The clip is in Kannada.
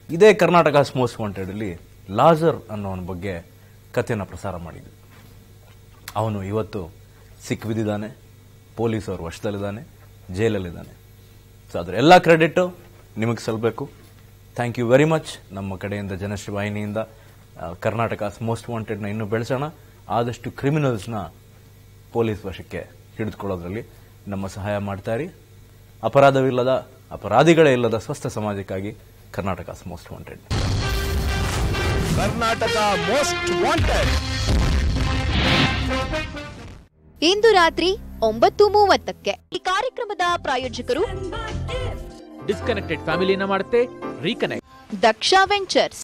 ಇದೇ ಕರ್ನಾಟಕ ಮೋಸ್ಟ್ ವಾಂಟೆಡಲ್ಲಿ ಲಾಜರ್ ಅನ್ನೋವನ ಬಗ್ಗೆ ಕಥೆಯನ್ನು ಪ್ರಸಾರ ಮಾಡಿದ್ವಿ ಅವನು ಇವತ್ತು ಸಿಕ್ಕಿಬಿದ್ದಿದ್ದಾನೆ ಪೊಲೀಸ್ ಅವ್ರ ವಶದಲ್ಲಿದ್ದಾನೆ ಜೈಲಲ್ಲಿದ್ದಾನೆ ಸೊ ಅದ್ರ ಎಲ್ಲ ಕ್ರೆಡಿಟ್ ನಿಮಗೆ ಸಲ್ಲಬೇಕು ಥ್ಯಾಂಕ್ ಯು ವೆರಿ ಮಚ್ ನಮ್ಮ ಕಡೆಯಿಂದ ಜನಶ್ರೀ ವಾಹಿನಿಯಿಂದ ಆ, ಕರ್ನಾಟಕ ಮೋಸ್ಟ್ ವಾಂಟೆಡ್ನ ಇನ್ನೂ ಬೆಳೆಸೋಣ ಆದಷ್ಟು ಕ್ರಿಮಿನಲ್ಸ್ನ ಪೊಲೀಸ್ ವಶಕ್ಕೆ ಹಿಡಿದುಕೊಳ್ಳೋದ್ರಲ್ಲಿ ನಮ್ಮ ಸಹಾಯ ಮಾಡ್ತಾರಿ ಅಪರಾಧವಿಲ್ಲದ ಅಪರಾಧಿಗಳೇ ಇಲ್ಲದ ಸ್ವಸ್ಥ ಸಮಾಜಕ್ಕಾಗಿ Karnataka most wanted Karnataka most wanted ಇಂದು ರಾತ್ರಿ ಒಂಬತ್ತು ಮೂವತ್ತಕ್ಕೆ ಈ ಕಾರ್ಯಕ್ರಮದ ಪ್ರಾಯೋಜಕರು ಡಿಸ್ಕನೆಕ್ಟೆಡ್ ಫ್ಯಾಮಿಲಿನ ಮಾಡುತ್ತೆ ರೀಕನೆಕ್ಟ್ ದಕ್ಷ ವೆಂಚರ್ಸ್